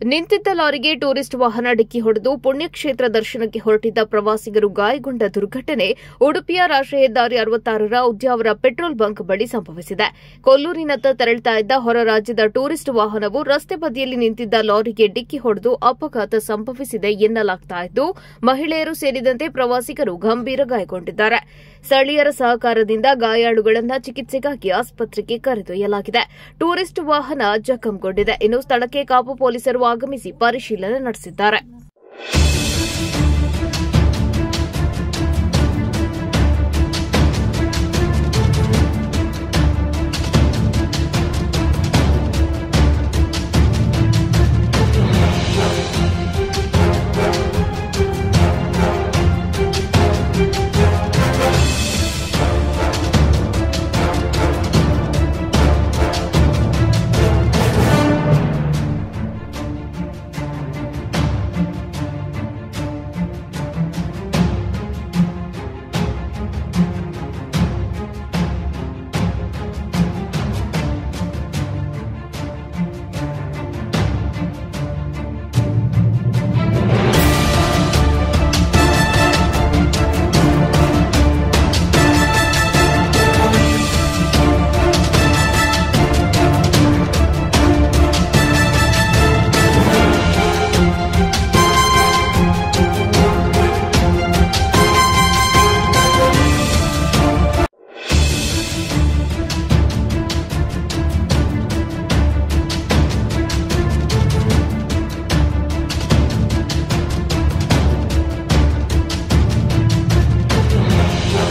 ನಿಂತಿದ್ದ ಲಾರಿಗೆ ಟೂರಿಸ್ಟ್ ವಾಹನ ಡಿಕ್ಕಿ ಹೊಡೆದು ಪುಣ್ಯಕ್ಷೇತ್ರ ದರ್ಶನಕ್ಕೆ ಹೊರಟಿದ್ದ ಪ್ರವಾಸಿಗರು ಗಾಯಗೊಂಡ ದುರ್ಘಟನೆ ಉಡುಪಿಯ ರಾಷ್ಟ್ರೀಯ ಹೆದ್ದಾರಿ ಅರವತ್ತಾರರ ಉದ್ಯಾವರ ಪೆಟ್ರೋಲ್ ಬಂಕ್ ಬಳಿ ಸಂಭವಿಸಿದೆ ಕೊಲ್ಲೂರಿನತ್ತ ತೆರಳುತ್ತಾ ಇದ್ದ ಹೊರ ರಾಜ್ಯದ ಟೂರಿಸ್ಟ್ ವಾಹನವು ರಸ್ತೆ ಬದಿಯಲ್ಲಿ ನಿಂತಿದ್ದ ಲಾರಿಗೆ ಡಿಕ್ಕಿ ಹೊಡೆದು ಅಪಘಾತ ಸಂಭವಿಸಿದೆ ಎನ್ನಲಾಗ್ತಾ ಇದ್ದು ಮಹಿಳೆಯರು ಸೇರಿದಂತೆ ಪ್ರವಾಸಿಗರು ಗಂಭೀರ ಗಾಯಗೊಂಡಿದ್ದಾರೆ ಸ್ಥಳೀಯರ ಸಹಕಾರದಿಂದ ಗಾಯಾಳುಗಳನ್ನು ಚಿಕಿತ್ಸೆಗಾಗಿ ಆಸ್ಪತ್ರೆಗೆ ಕರೆದೊಯ್ಯಲಾಗಿದೆ ಟೂರಿಸ್ಟ್ ವಾಹನ ಜಖಂಗೊಂಡಿದೆ ಇನ್ನು ಸ್ಥಳಕ್ಕೆ ಕಾಪು ಪೊಲೀಸರು ಆಗಮಿಸಿ ಪರಿಶೀಲನೆ ನಡೆಸಿದ್ದಾರೆ